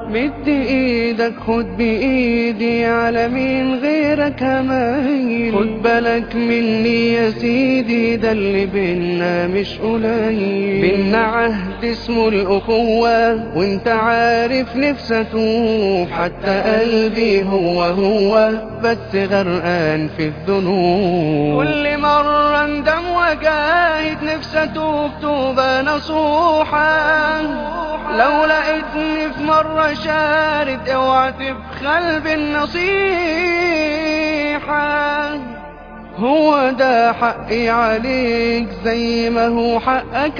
مد ايدك خد بايدي على مين غيرك همايل خد بالك مني يا سيدي ده اللي بينا مش قليل بينا عهد اسمه الاخوة وانت عارف نفسي اتوب حتى قلبي هو هو بس غرقان في الذنوب كل مرة اندم وجاهد نفسي اتوب توبة نصوحة لو لقيتني في مرة شارد اوعى تبخل بالنصيحة هو ده حقي عليك زي ما هو حقك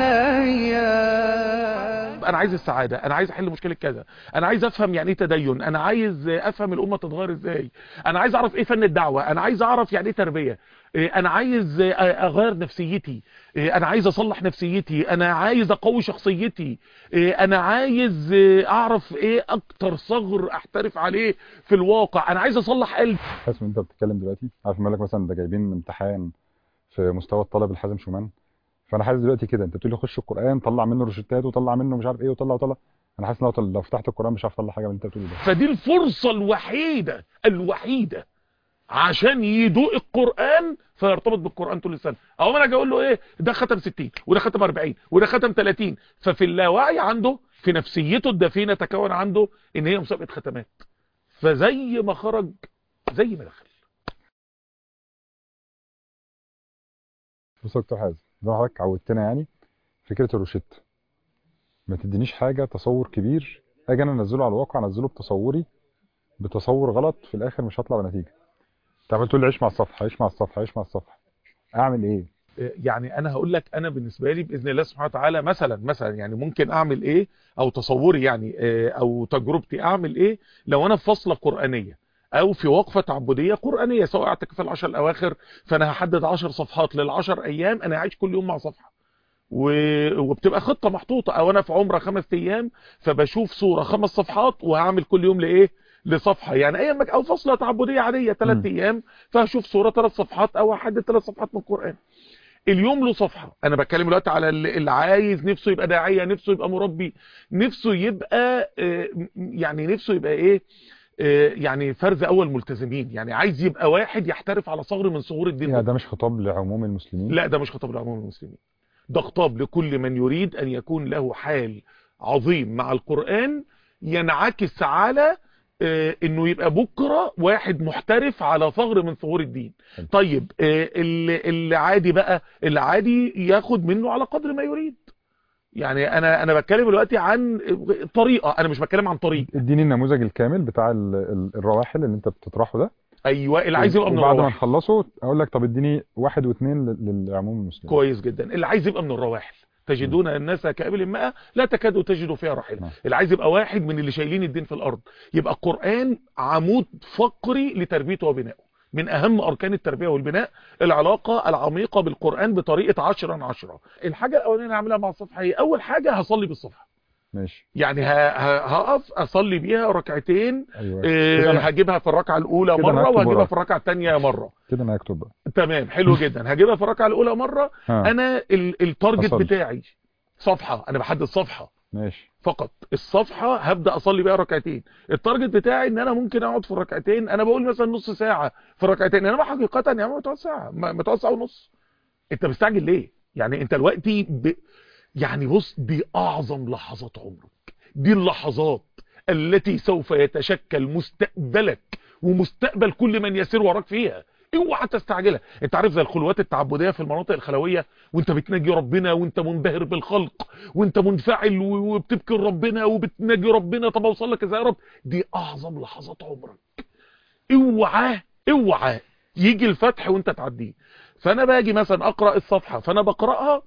عليا انا عايز السعادة انا عايز احل مشكلة كذا انا عايز افهم يعني ايه تدين انا عايز افهم الامة تتغير ازاي انا عايز اعرف ايه فن الدعوة انا عايز اعرف يعني ايه تربية إيه انا عايز اغير نفسيتي إيه انا عايز اصلح نفسيتي انا عايز اقوي شخصيتي إيه انا عايز اعرف ايه اكتر ثغر احترف عليه في الواقع انا عايز اصلح قلبي حاسس ان انت بتتكلم دلوقتي عارف لما لك مثلا ده جايبين امتحان في مستوى الطالب الحازم شومان فانا حاسس دلوقتي كده انت بتقول لي خش القران طلع منه روشتات وطلع منه مش عارف ايه وطلع وطلع انا حاسس لو لو فتحت القران مش هعرف اطلع حاجه من اللي انت بتقوله ده فدي الفرصة الوحيدة الوحيدة عشان يدوق القرآن فيرتبط بالقرآن طول السنة او انا اجي اقول له ايه ده ختم 60 وده ختم 40 وده ختم 30 ففي اللاوعي عنده في نفسيته الدفينة تكون عنده ان هي مسابقة ختمات فزي ما خرج زي ما دخل بص يا دكتور حازم زي ما حضرتك عودتنا يعني فكره الروشته ما تدينيش حاجه تصور كبير اجي انا انزله على الواقع انزله بتصوري بتصور غلط في الاخر مش هطلع بنتيجه انت عمال تقول لي عيش مع الصفحه عيش مع الصفحه عيش مع الصفحه اعمل ايه يعني انا هقول لك انا بالنسبه لي باذن الله سبحانه وتعالى مثلا مثلا يعني ممكن اعمل ايه او تصوري يعني او تجربتي اعمل ايه لو انا في فصله قرانيه او في وقفه تعبديه قرانيه سواء اعتكف العشر الاواخر فانا هحدد 10 صفحات لل10 ايام انا عايش كل يوم مع صفحه و... وبتبقى خطه محطوطه او انا في عمره خمس ايام فبشوف صوره خمس صفحات وهعمل كل يوم لايه لصفحه يعني ايام او فصله تعبديه عاديه ثلاث ايام فهشوف صوره ثلاث صفحات او احدد ثلاث صفحات من القران اليوم له صفحة انا بتكلم دلوقتي على اللي عايز نفسه يبقى داعية نفسه يبقى مربي نفسه يبقى يعني نفسه يبقى ايه يعني فرز اول ملتزمين يعني عايز يبقى واحد يحترف على ثغر من ثغور الدين يعني ده مش خطاب لعموم المسلمين لا ده مش خطاب لعموم المسلمين ده خطاب لكل من يريد ان يكون له حال عظيم مع القرآن ينعكس على انه يبقى بكرة واحد محترف على ثغر من ثغور الدين طيب اللي عادي بقى اللي عادي ياخد منه على قدر ما يريد يعني انا انا بتكلم دلوقتي عن طريقة انا مش بتكلم عن طريق اديني النموذج الكامل بتاع الرواحل اللي انت بتطرحه ده ايوه اللي عايز يبقى من وبعد الرواحل ما نخلصه اقول لك طب اديني واحد واثنين للعموم المسلمين كويس جدا اللي عايز يبقى من الرواحل تجدون الناس كابل الماء لا تكادوا تجدوا فيها رحيلا اللي عايز يبقى واحد من اللي شايلين الدين في الارض يبقى القرآن عمود فقري لتربيته وبنائه من اهم اركان التربية والبناء العلاقة العميقة بالقرآن بطريقة عشرة عن عشرة الحاجة الاولانية اللي هعملها مع الصفحة هي اول حاجة هصلي بالصفحة ماشي يعني هقف اصلي بيها ركعتين ايوه آه هجيبها في الركعه الاولى كده أنا مره هكتب وهجيبها وراك. في الركعه الثانيه مره كده انا هكتب بقى تمام حلو جدا هجيبها في الركعه الاولى مره ها. انا ال- التارجت أصلي. بتاعي صفحه انا بحدد صفحه ماشي فقط الصفحة هبدأ أصلي بيها ركعتين التارجت بتاعي ان انا ممكن اقعد في الركعتين انا بقول مثلا نص ساعة في الركعتين انما حقيقة يعني ما تقعد ساعة ما ما تقعد ساعة ونص انت مستعجل ليه يعني انت دلوقتي ب... يعني بص دي اعظم لحظات عمرك دي اللحظات التي سوف يتشكل مستقبلك ومستقبل كل من يسير وراك فيها اوعى تستعجلها انت عارف زي الخلوات التعبديه في المناطق الخلويه وانت بتناجي ربنا وانت منبهر بالخلق وانت منفعل و- وبتبكي ربنا وبتناجي ربنا طب اوصل لك ازاي يا رب دي اعظم لحظات عمرك اوعى اوعى يجي الفتح وانت تعديه فانا باجي مثلا اقرا الصفحه فانا بقراها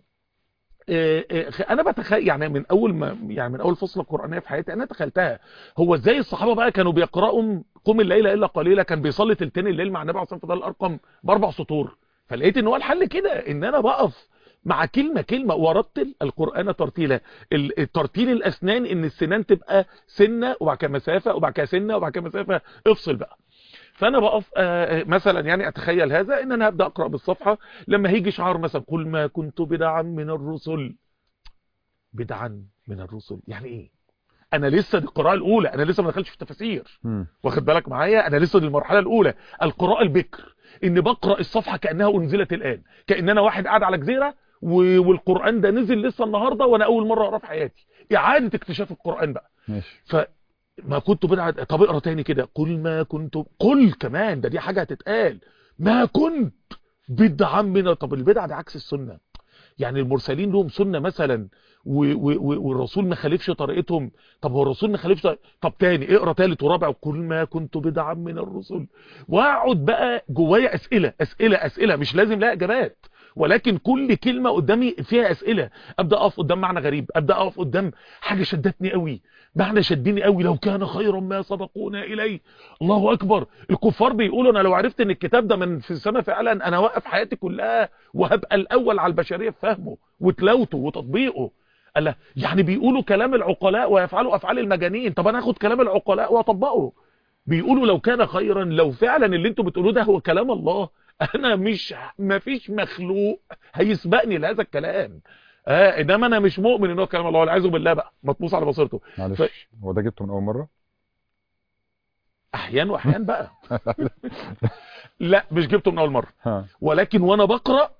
آه، آه، انا بتخيل يعني من اول ما يعني من اول فصل قرانيه في حياتي انا تخيلتها هو ازاي الصحابه بقى كانوا بيقراوا قم الليل الا قليلا كان بيصلي تلتين الليل مع النبي عليه الصلاه والسلام في الارقم باربع سطور فلقيت ان هو الحل كده ان انا بقف مع كلمة كلمة ورتل القرآن ترتيلا ال- الترتيل الأسنان إن السنان تبقى سنة وبعد كده مسافة وبعد كده سنة وبعد كده مسافة افصل بقى فانا بقف آه، مثلا يعني اتخيل هذا ان انا هبدا اقرا بالصفحه لما هيجي شعار مثلا قل ما كنت بدعا من الرسل بدعا من الرسل يعني ايه انا لسه دي القراءه الاولى انا لسه ما دخلتش في التفاسير مم. واخد بالك معايا انا لسه دي المرحله الاولى القراءه البكر ان بقرا الصفحه كانها انزلت الان كان انا واحد قاعد على جزيره و- والقران ده نزل لسه النهارده وانا اول مره اقراه في حياتي اعاده اكتشاف القران بقى ماشي فما كنت بدعة طب اقرا تاني كده قل ما كنت قل كمان ده دي حاجه هتتقال ما كنت بدعا من طب البدعه دي عكس السنه يعني المرسلين لهم سنه مثلا و... و... و... والرسول ما خالفش طريقتهم طب هو الرسول ما خالفش طريق... طب تاني اقرا تالت ورابع قل ما كنت بدعا من الرسل واقعد بقى جوايا اسئله اسئله اسئله مش لازم لا اجابات ولكن كل كلمه قدامي فيها اسئله ابدا اقف قدام معنى غريب ابدا اقف قدام حاجه شدتني قوي معنى شدني قوي لو كان خيرا ما سبقونا اليه الله اكبر الكفار بيقولوا انا لو عرفت ان الكتاب ده من في السماء فعلا انا واقف حياتي كلها وهبقى الاول على البشريه في فهمه وتلاوته وتطبيقه الله يعني بيقولوا كلام العقلاء ويفعلوا افعال المجانين طب انا اخد كلام العقلاء واطبقه بيقولوا لو كان خيرا لو فعلا اللي انتوا بتقولوه ده هو كلام الله انا مش ما فيش مخلوق هيسبقني لهذا الكلام اه انما انا مش مؤمن ان هو كلام الله والعياذ بالله بقى مطموس على بصيرته معلش هو ده جبته من اول مره احيان واحيان بقى لا مش جبته من اول مره ها ولكن وانا بقرا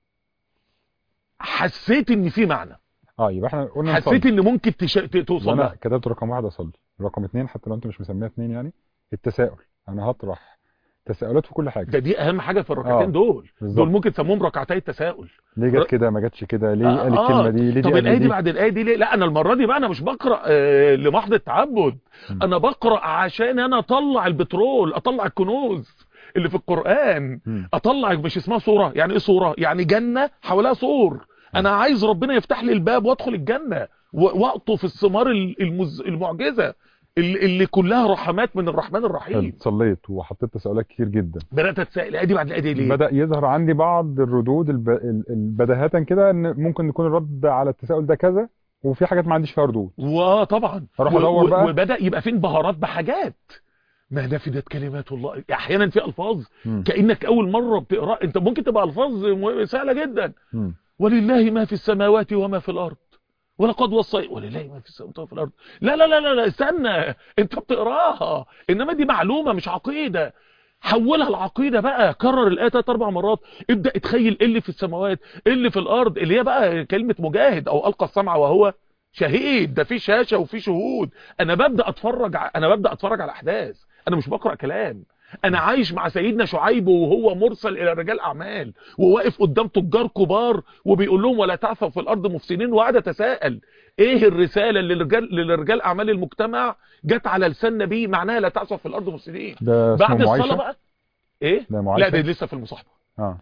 حسيت ان في معنى اه يبقى احنا قلنا حسيت نصلي. ان ممكن تش... ت- توصل وانا لها كتبت رقم واحد اصلي رقم اتنين حتى لو انت مش مسميها اتنين يعني التساؤل انا هطرح تساؤلات في كل حاجه ده دي اهم حاجه في الركعتين آه، دول بالظبط. دول ممكن تسموهم ركعتي التساؤل ليه ر- جت كده ما جاتش كده ليه آه، قال آه. الكلمه دي ليه دي طب قال الايه دي دي بعد الايه دي ليه لا انا المره دي بقى انا مش بقرا آه لمحض التعبد م. انا بقرا عشان انا اطلع البترول اطلع الكنوز اللي في القران مم. اطلع مش اسمها صوره يعني ايه صوره يعني جنه حواليها سور انا عايز ربنا يفتح لي الباب وادخل الجنه و- واقطف الثمار ال- المز... المعجزه اللي اللي كلها رحمات من الرحمن حلو. الرحيم صليت وحطيت تساؤلات كتير جدا بدات اتسائل الايه دي بعد الايه دي ليه بدأ يظهر عندي بعض الردود الب... ال- البداهة كده ان ممكن يكون الرد على التساؤل ده كذا وفي حاجات ما عنديش فيها ردود وطبعا أروح و- أدور و- بقى. وبدا يبقى في انبهارات بحاجات ما نفدت كلمات الله احيانا في الفاظ مم. كانك اول مره بتقرا انت ممكن تبقى الفاظ م- سهله جدا مم. ولله ما في السماوات وما في الارض ولقد وصي ولله ما في السماوات وما في الارض لا لا لا لا, لا استنى انت بتقراها انما دي معلومه مش عقيده حولها العقيده بقى كرر الايه ثلاث اربع مرات ابدا اتخيل ايه اللي في السماوات ايه اللي في الارض اللي هي بقى كلمه مجاهد او القى السمع وهو شهيد ده في شاشه وفي شهود انا ببدا اتفرج ع- انا ببدا اتفرج على احداث انا مش بقرا كلام انا عايش مع سيدنا شعيب وهو مرسل الى رجال اعمال وواقف قدام تجار كبار وبيقول لهم ولا تعثوا في الارض مفسدين وقعد اتساءل ايه الرساله اللي للرجال للرجال اعمال المجتمع جت على لسان نبي معناها لا تعثوا في الارض مفسدين ده بعد اسمه الصلاه معايشة بقى ايه ده لا معايشة ده لسه في المصاحبه اه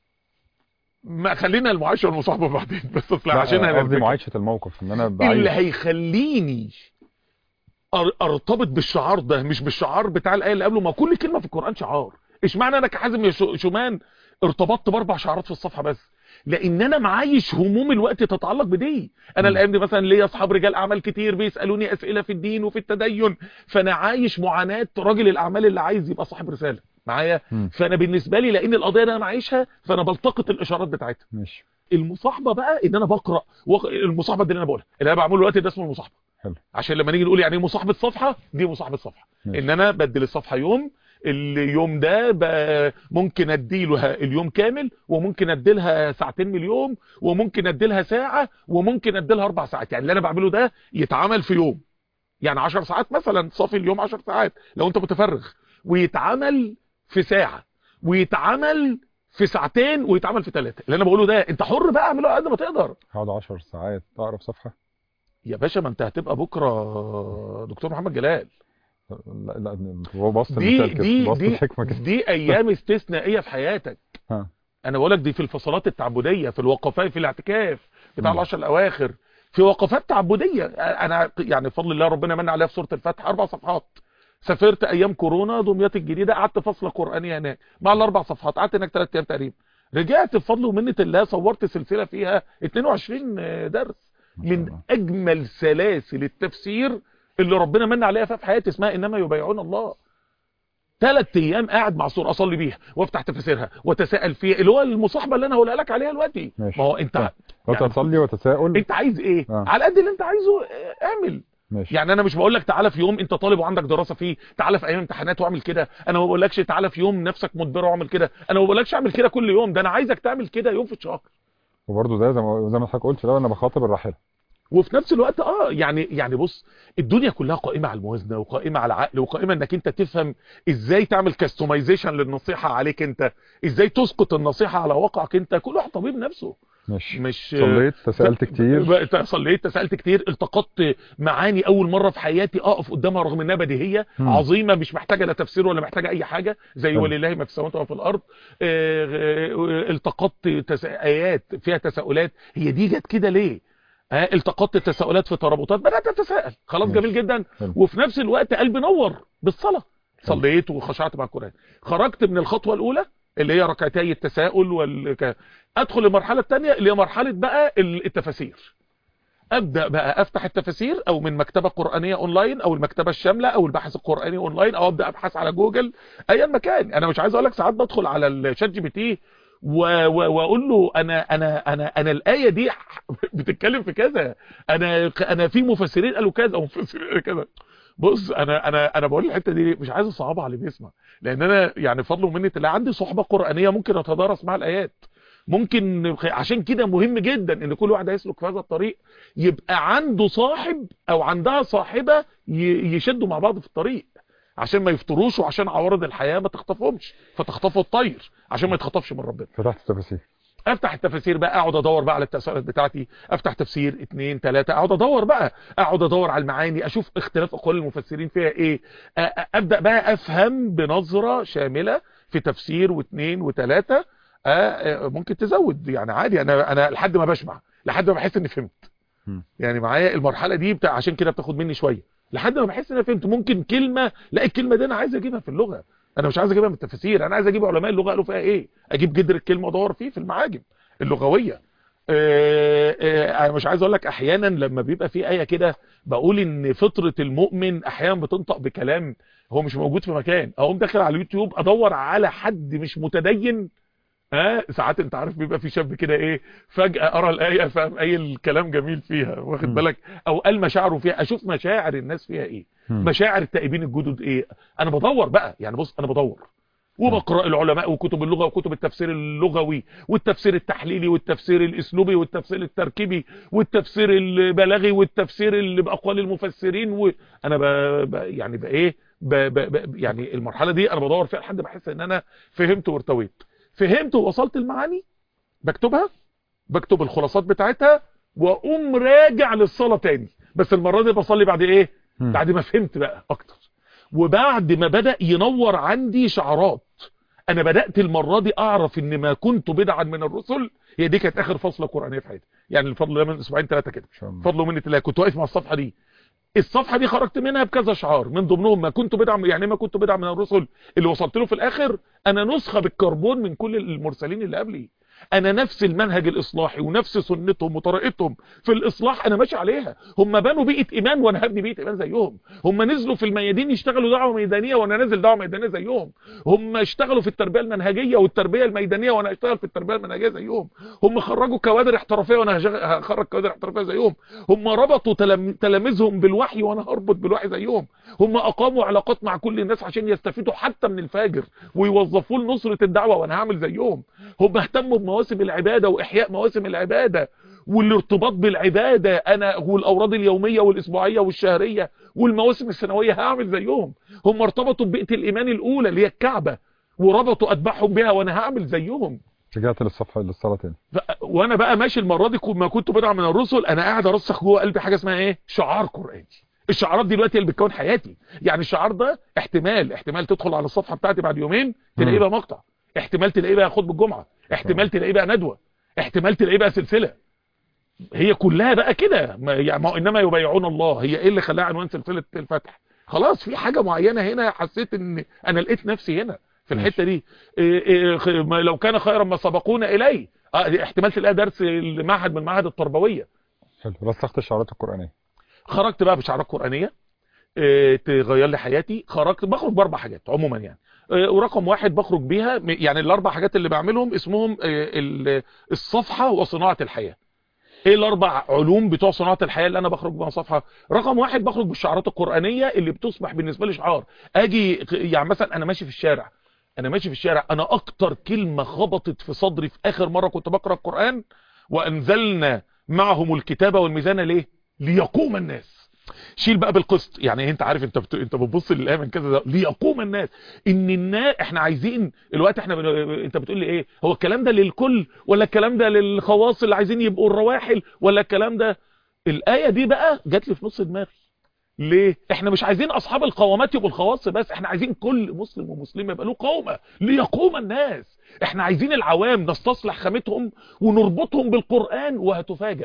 ما خلينا المعاشه والمصاحبه بعدين بس اصل لا، عشان قصدي هنرتكب. معايشة الموقف ان انا اللي بعيش هيخليني أر- ارتبط بالشعار ده مش بالشعار بتاع الايه اللي قبله ما كل كلمه في القران شعار اشمعنى انا كحازم يا شو- شومان ارتبطت باربع شعارات في الصفحه بس لان انا معايش هموم الوقت تتعلق بدي انا مم. الايام دي مثلا ليا اصحاب رجال اعمال كتير بيسالوني اسئله في الدين وفي التدين فانا عايش معاناه راجل الاعمال اللي عايز يبقى صاحب رساله معايا مم. فانا بالنسبه لي لان القضيه اللي انا معيشها فانا بلتقط الاشارات بتاعتها ماشي المصاحبه بقى ان انا بقرا وق... المصاحبه دي اللي انا بقولها اللي انا بعمله دلوقتي ده اسمه المصاحبه حلو. عشان لما نيجي نقول يعني ايه مصاحبه صفحه دي مصاحبه صفحه ماشي. ان انا بدل الصفحه يوم اليوم ده ب- ممكن اديله اليوم كامل وممكن اديلها ساعتين من اليوم وممكن اديلها ساعه وممكن اديلها اربع ساعات يعني اللي انا بعمله ده يتعمل في يوم يعني 10 ساعات مثلا صافي اليوم 10 ساعات لو انت متفرغ ويتعمل في ساعه ويتعمل في ساعتين ويتعمل في ثلاثه اللي انا بقوله ده انت حر بقى اعمله قد ما تقدر هقعد 10 ساعات اقرا في صفحة يا باشا ما انت هتبقى بكره دكتور محمد جلال لا لا هو بسط دي المثال كده دي بسط دي الحكمة كده دي ايام استثنائيه في حياتك ها. انا بقول لك دي في الفصلات التعبديه في الوقفات في الاعتكاف بتاع مم. العشر الاواخر في وقفات تعبديه انا يعني بفضل الله ربنا من عليها في سوره الفتح اربع صفحات سافرت ايام كورونا دمياط الجديده قعدت فصله قرانيه هناك مع الاربع صفحات قعدت هناك ثلاث ايام تقريبا رجعت بفضل ومنه الله صورت سلسله فيها 22 درس ما شاء من الله. اجمل سلاسل التفسير اللي ربنا من عليها فيها في حياتي اسمها انما يبايعون الله ثلاث ايام قاعد مع سوره اصلي بيها وافتح تفاسيرها واتساءل فيها اللي هو المصاحبه اللي انا هقولها لك عليها دلوقتي ماشي. ما هو انت طيب. وتصلي وتساؤل انت عايز ايه آه. على قد اللي انت عايزه اه، اعمل ماشي يعني انا مش بقول لك تعالى في يوم انت طالب وعندك دراسه فيه تعالى في ايام امتحانات واعمل كده انا ما بقولكش تعالى في يوم نفسك مدبره واعمل كده انا ما بقولكش اعمل كده كل يوم ده انا عايزك تعمل كده يوم في الشهر وبرضه ده زي ما زي ما حضرتك قلت في الاول انا بخاطب الراحله وفي نفس الوقت اه يعني يعني بص الدنيا كلها قائمه على الموازنه وقائمه على العقل وقائمه انك انت تفهم ازاي تعمل كاستمايزيشن للنصيحه عليك انت ازاي تسقط النصيحه على واقعك انت كل واحد طبيب نفسه ماشي مش صليت تسالت كتير بقى- صليت تسالت كتير التقطت معاني اول مره في حياتي اقف قدامها رغم انها بديهيه مم. عظيمه مش محتاجه لا تفسير ولا محتاجه اي حاجه زي حلو. ولله ما في السماوات وما في الارض آه، آه، التقطت تس... ايات فيها تساؤلات هي دي جت كده ليه آه، التقطت تساؤلات في ترابطات بدات اتساءل خلاص ماشي. جميل جدا حلو. وفي نفس الوقت قلبي نور بالصلاه حلو. صليت وخشعت مع القران خرجت من الخطوه الاولى اللي هي ركعتي التساؤل وال ادخل المرحله الثانيه اللي هي مرحله بقى ال- التفاسير ابدا بقى افتح التفاسير او من مكتبه قرانيه اونلاين او المكتبه الشامله او البحث القراني اونلاين او ابدا ابحث على جوجل ايا مكان انا مش عايز اقول لك ساعات بدخل على الشات جي بي تي و- و- واقول له انا انا انا انا الايه دي بتتكلم في كذا انا انا في مفسرين قالوا كذا ومفسرين قالوا كذا بص انا انا انا بقول الحته دي ليه؟ مش عايز اصعبها على اللي بيسمع لان انا يعني فضل ومنه الله عندي صحبه قرانيه ممكن اتدارس مع الايات ممكن عشان كده مهم جدا ان كل واحد هيسلك في هذا الطريق يبقى عنده صاحب او عندها صاحبه ي- يشدوا مع بعض في الطريق عشان ما يفطروش وعشان عوارض الحياه ما تخطفهمش فتخطفوا الطير عشان ما يتخطفش من ربنا فتحت التفاسير افتح التفاسير بقى اقعد ادور بقى على التساؤلات بتاعتي افتح تفسير اتنين تلاتة اقعد ادور بقى اقعد ادور على المعاني اشوف اختلاف اقوال المفسرين فيها ايه أ- أ- ابدا بقى افهم بنظرة شاملة في تفسير واثنين وثلاثة ممكن تزود يعني عادي انا انا لحد ما بشبع لحد ما بحس اني فهمت مم. يعني معايا المرحلة دي بتاع عشان كده بتاخد مني شوية لحد ما بحس ان انا فهمت ممكن كلمة لا الكلمة دي انا عايز اجيبها في اللغة انا مش عايز اجيبها من التفاسير انا عايز اجيب علماء اللغة قالوا فيها ايه اجيب جذر الكلمة وادور فيه في المعاجم اللغوية آه، آه، انا مش عايز اقول لك احيانا لما بيبقى في ايه كده بقول ان فطرة المؤمن احيانا بتنطق بكلام هو مش موجود في مكان اقوم داخل على اليوتيوب ادور على حد مش متدين ها ساعات انت عارف بيبقى في شاب كده ايه فجأة ارى الآية فاهم اي الكلام جميل فيها واخد مم. بالك او قال مشاعره فيها اشوف مشاعر الناس فيها ايه مم. مشاعر التائبين الجدد ايه انا بدور بقى يعني بص انا بدور وبقرا العلماء وكتب اللغه وكتب التفسير اللغوي والتفسير التحليلي والتفسير الاسلوبي والتفسير التركيبي والتفسير البلاغي والتفسير اللي باقوال المفسرين وانا ب... ب... يعني بقى ايه ب... ب... ب... يعني المرحله دي انا بدور فيها لحد ما احس ان انا فهمت وارتويت فهمت ووصلت المعاني بكتبها بكتب الخلاصات بتاعتها واقوم راجع للصلاه تاني بس المره دي بصلي بعد ايه مم. بعد ما فهمت بقى اكتر وبعد ما بدأ ينور عندي شعارات انا بدأت المرة دي اعرف ان ما كنت بدعا من الرسل هي دي كانت اخر فصلة قرآنية في حياتي يعني الفضل ده من اسبوعين ثلاثة كده ان شاء الله فضل ومنة الله كنت واقف مع الصفحة دي الصفحة دي خرجت منها بكذا شعار من ضمنهم ما كنت بدعا يعني ما كنت بدعا من الرسل اللي وصلت له في الاخر انا نسخة بالكربون من كل المرسلين اللي قبلي انا نفس المنهج الاصلاحي ونفس سنتهم وطريقتهم في الاصلاح انا ماشي عليها هم بنوا بيئه ايمان وانا هبني بيئه ايمان زيهم هم نزلوا في الميادين يشتغلوا دعوه ميدانيه وانا نازل دعوه ميدانيه زيهم هم اشتغلوا في التربيه المنهجيه والتربيه الميدانيه وانا اشتغل في التربيه المنهجيه زيهم هم خرجوا كوادر احترافيه وانا هشغ- هخرج كوادر احترافيه زيهم هم ربطوا تلام- تلاميذهم بالوحي وانا هربط بالوحي زيهم هم اقاموا علاقات مع كل الناس عشان يستفيدوا حتى من الفاجر ويوظفوه لنصره الدعوه وانا هعمل زيهم هم اهتموا بمواسم العباده واحياء مواسم العباده والارتباط بالعباده انا والاوراد اليوميه والاسبوعيه والشهريه والمواسم السنويه هعمل زيهم هم ارتبطوا ببيئه الايمان الاولى اللي هي الكعبه وربطوا اتباعهم بها وانا هعمل زيهم رجعت للصفحه للصلاه تاني ف- وانا بقى ماشي المره دي كو- ما كنت بدعم من الرسل انا قاعد ارسخ جوه قلبي حاجه اسمها ايه شعار قراني الشعارات دي دلوقتي اللي بتكون حياتي يعني الشعار ده احتمال احتمال تدخل على الصفحه بتاعتي بعد يومين تلاقيه مم. بقى مقطع احتمال تلاقيه بقى خطبه الجمعه احتمال تلاقيه بقى ندوه احتمال تلاقيه بقى سلسله هي كلها بقى كده ما- يعني ما انما يبايعون الله هي ايه اللي خلاها عنوان سلسله الفتح خلاص في حاجه معينه هنا حسيت ان انا لقيت نفسي هنا في الحته دي إيه إيه خ- ما لو كان خيرا ما سبقونا اليه اه دي احتمال تلاقي درس المعهد من المعاهد التربويه حلو رسخت الشعارات القرانيه خرجت بقى بشعارات قرانيه إيه تغير لي حياتي خرجت بخرج باربع حاجات عموما يعني إيه ورقم واحد بخرج بيها م- يعني الاربع حاجات اللي بعملهم اسمهم إيه ال- الصفحه وصناعه الحياه ايه الاربع علوم بتوع صناعه الحياه اللي انا بخرج بها صفحه رقم واحد بخرج بالشعارات القرانيه اللي بتصبح بالنسبه لي شعار اجي يعني مثلا انا ماشي في الشارع انا ماشي في الشارع انا اكتر كلمه خبطت في صدري في اخر مره كنت بقرا القران وانزلنا معهم الكتاب والميزان ليه ليقوم الناس شيل بقى بالقسط يعني انت عارف انت بت... انت بتبص للايه من كذا ده ليقوم الناس ان الناس احنا عايزين الوقت احنا بن... انت بتقول لي ايه هو الكلام ده للكل ولا الكلام ده للخواص اللي عايزين يبقوا الرواحل ولا الكلام ده الايه دي بقى جات لي في نص دماغي ليه احنا مش عايزين اصحاب القوامات يبقوا الخواص بس احنا عايزين كل مسلم ومسلمه يبقى له قومه ليقوم الناس احنا عايزين العوام نستصلح خامتهم ونربطهم بالقران وهتفاجئ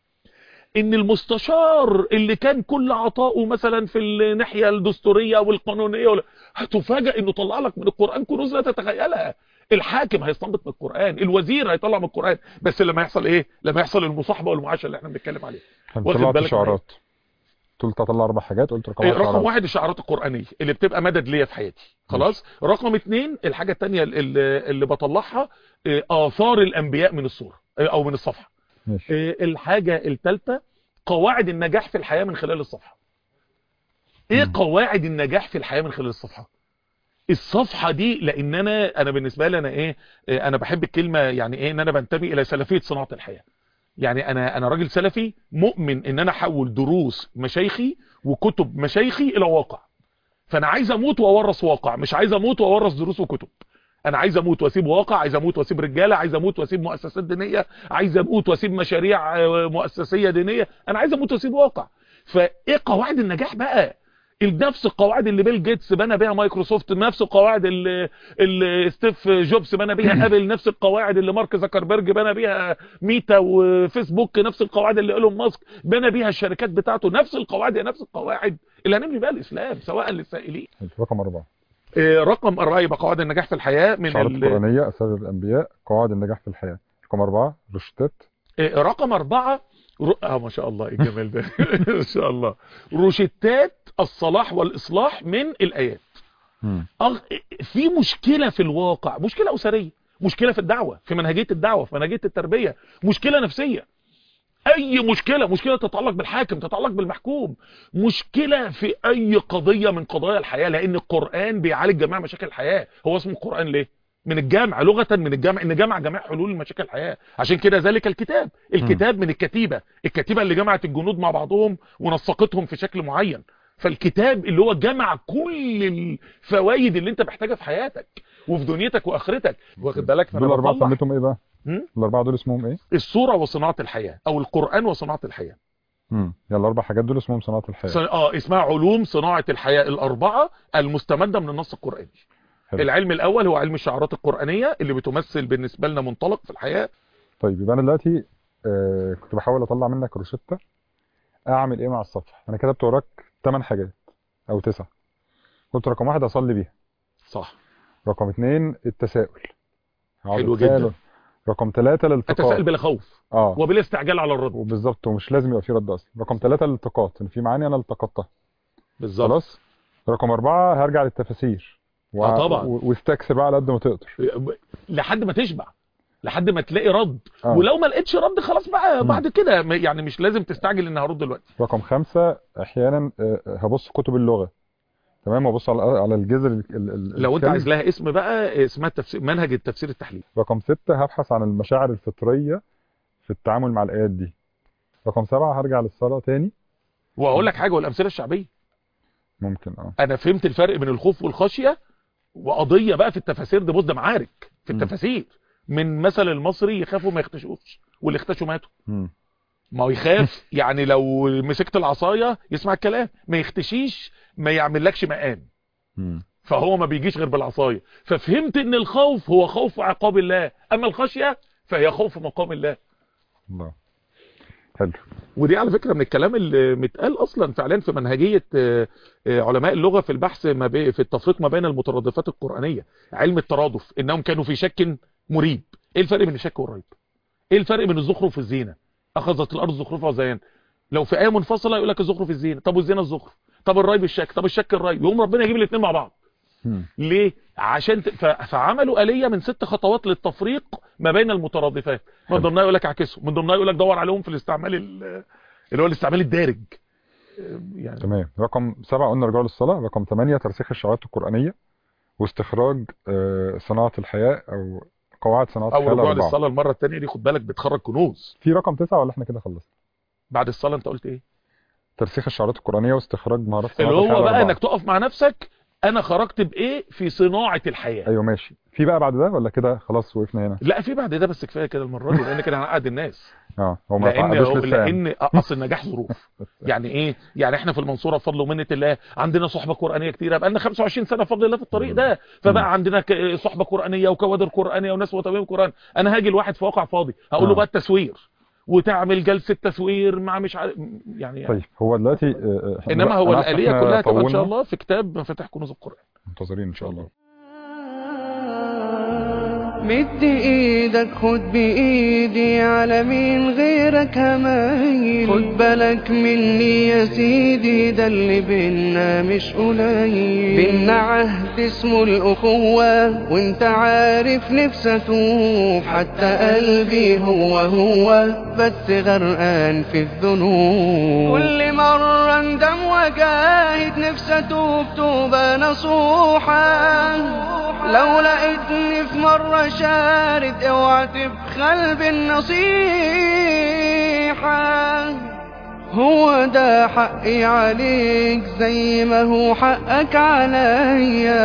ان المستشار اللي كان كل عطائه مثلا في الناحيه الدستوريه والقانونيه ولا هتفاجئ انه طلع لك من القران كنوز لا تتخيلها الحاكم هيستنبط من القران الوزير هيطلع من القران بس لما يحصل ايه لما يحصل المصاحبه والمعاشره اللي احنا بنتكلم عليها كان واخد طلعت بالك شعارات قلت اطلع اربع حاجات قلت رقم إيه، واحد رقم شعارات. واحد الشعارات القرآنية اللي بتبقى مدد ليا في حياتي خلاص رقم اتنين الحاجة التانية اللي, اللي بطلعها إيه، آثار الأنبياء من الصورة إيه، أو من الصفحة ماشي إيه، الحاجة التالتة قواعد النجاح في الحياة من خلال الصفحة ايه مم. قواعد النجاح في الحياة من خلال الصفحة الصفحة دي لان انا انا بالنسبة لي انا ايه إيه، انا بحب الكلمة يعني ايه ان انا بنتمي الى سلفية صناعة الحياة يعني انا انا راجل سلفي مؤمن ان انا احول دروس مشايخي وكتب مشايخي الى واقع فانا عايز اموت واورث واقع مش عايز اموت واورث دروس وكتب انا عايز اموت واسيب واقع عايز اموت واسيب رجاله عايز اموت واسيب مؤسسات دينيه عايز اموت واسيب مشاريع آه، مؤسسيه دينيه انا عايز اموت واسيب واقع فايه قواعد النجاح بقى نفس القواعد اللي بيل جيتس بنى بيها مايكروسوفت نفس القواعد اللي, اللي ستيف جوبز بنى بيها ابل نفس القواعد اللي مارك زكربرج بنى بيها ميتا وفيسبوك نفس القواعد اللي ايلون ماسك بنى بيها الشركات بتاعته نفس القواعد هي نفس القواعد اللي هنبني بيها الاسلام سواء للسائلين رقم أربعة آه، رقم أربعة يبقى قواعد النجاح في الحياة من شعارات ال... القرآنية أسرار الأنبياء قواعد النجاح في الحياة رقم أربعة روشتات آه، رقم أربعة رو... اه ما شاء الله إيه الجمال ده ما شاء الله روشتات الصلاح والإصلاح من الآيات مم. أغ... في مشكلة في الواقع مشكلة أسرية مشكلة في الدعوة في منهجية الدعوة في منهجية التربية مشكلة نفسية أي مشكلة مشكلة تتعلق بالحاكم تتعلق بالمحكوم مشكلة في أي قضية من قضايا الحياة لأن القرآن بيعالج جميع مشاكل الحياة هو اسمه القرآن ليه؟ من الجامع لغة من الجامع إن جمع جميع حلول مشاكل الحياة عشان كده ذلك الكتاب الكتاب من الكتيبة الكتيبة اللي جمعت الجنود مع بعضهم ونسقتهم في شكل معين فالكتاب اللي هو جمع كل الفوائد اللي انت محتاجها في حياتك وفي دنيتك واخرتك واخد بالك فانا دول الأربعة بطلع سميتهم إيه بقى؟ هم؟ الأربعة دول اسمهم إيه؟ الصورة وصناعة الحياة او القرآن وصناعة الحياة مم. يلا الأربع حاجات دول اسمهم صناعة الحياة صن- اه اسمها علوم صناعة الحياة الأربعة المستمدة من النص القرآني حلو. العلم الأول هو علم الشعارات القرآنية اللي بتمثل بالنسبة لنا منطلق في الحياة طيب يبقى أنا دلوقتي آه كنت بحاول أطلع منك روشتة أعمل إيه مع الصفحة أنا كتبت وراك ثمان حاجات أو تسعة قلت رقم واحد أصلي بيها صح رقم اتنين التساؤل هقعد حلو أتساءل. جدا. رقم ثلاثة الالتقاط التساؤل بلا خوف اه وبلا استعجال على الرد وبالظبط ومش لازم يبقى في رد اصلا رقم ثلاثة الالتقاط ان في معاني انا التقطتها بالظبط خلاص رقم أربعة هرجع للتفاسير و... آه طبعا. و... واستكثر بقى على قد ما تقدر لحد ما تشبع لحد ما تلاقي رد آه. ولو ما لقيتش رد خلاص بقى مم. بعد كده م- يعني مش لازم تستعجل ان هرد دلوقتي رقم خمسة احيانا آه، هبص كتب اللغة تمام وابص على على الجذر ال... ال... ال- لو انت الكلمة. عايز لها اسم بقى اسمها التفسير منهج التفسير التحليلي رقم ستة هبحث عن المشاعر الفطرية في التعامل مع الآيات دي رقم سبعة هرجع للصلاة تاني واقول لك حاجه والامثله الشعبيه ممكن اه انا فهمت الفرق بين الخوف والخشيه وقضيه بقى في التفاسير دي بص ده معارك في مم. التفاسير من مثل المصري يخافوا ما يختشوش واللي اختشوا ماتوا مم. ما هو يخاف يعني لو مسكت العصايه يسمع الكلام ما يختشيش ما يعملكش مقام مم. فهو ما بيجيش غير بالعصايه ففهمت ان الخوف هو خوف عقاب الله اما الخشيه فهي خوف مقام الله الله حلو ودي على فكرة من الكلام اللي متقال اصلا فعلا في منهجية آه، آه، علماء اللغة في البحث ما بي في التفريق ما بين المترادفات القرآنية علم الترادف انهم كانوا في شك مريب ايه الفرق بين الشك والريب ايه الفرق بين الزخرف والزينة اخذت الارض زخرفها وزينة لو في ايه منفصلة يقول لك الزخرف الزينة طب والزينة الزخرف طب الريب الشك طب الشك الريب يقوم ربنا يجيب الاثنين مع بعض مم. ليه عشان ت... ف... فعملوا آلية من ست خطوات للتفريق ما بين المترادفات من حلو. ضمنها يقول لك اعكسهم من ضمنها يقول لك دور عليهم في الاستعمال ال- اللي هو الاستعمال الدارج يعني تمام رقم سبعة قلنا رجال الصلاة رقم ثمانية ترسيخ الشعارات القرآنية واستخراج آه، صناعة الحياة أو قواعد صناعة او الحياة رجوع الأربعة للصلاه المره الثانيه دي خد بالك بتخرج كنوز في رقم تسعة ولا احنا كده خلصنا بعد الصلاه انت قلت ايه ترسيخ الشعارات القرآنية واستخراج مهارات صناعة اللي الحياة هو بقى الأربعة. انك تقف مع نفسك انا خرجت بايه في صناعه الحياه أيوه ماشي في بقى بعد ده ولا كده خلاص وقفنا هنا لا في بعد ده بس كفايه كده المره دي لان كده هنعقد الناس اه هو ما لان تعقدوش هو لسه يعني. لان اصل النجاح ظروف يعني ايه يعني احنا في المنصوره بفضل ومنه الله عندنا صحبه قرانيه كتيره بقى لنا 25 سنه بفضل الله في الطريق ده فبقى عندنا ك- صحبه قرانيه وكوادر قرانيه وناس متابعين قران انا هاجي الواحد في واقع فاضي هقول له آه. بقى التسوير وتعمل جلسه تسوير مع مش عارف يعني, يعني طيب هو دلوقتي آه، آه، انما هو أنا عارف الاليه إحنا كلها تبقى ان شاء طولنا. الله في كتاب مفاتيح كنوز القران منتظرين إن شاء الله مد ايدك خد بايدي على مين غيرك همايل خد بالك مني يا سيدي ده اللي بينا مش قليل بينا عهد اسمه الاخوة وانت عارف نفسي اتوب حتى قلبي هو هو بس غرقان في الذنوب كل مرة اندم وجاهد نفسي اتوب توبة نصوحة لو لقيتني في مرة شارد اوعى تبخل بالنصيحة هو ده حقي عليك زي ما هو حقك عليا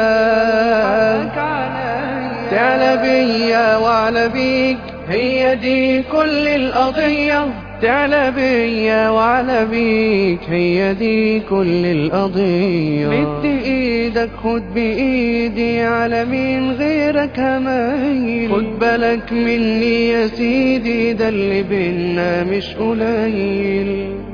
تعلى بيا وعلى بيك هي دي كل القضية تعلى بيا وعلى بيك هي دي كل القضية مد ايدك خد بايدي على مين غيرك همايل خد بالك مني يا سيدي ده اللي بينا مش قليل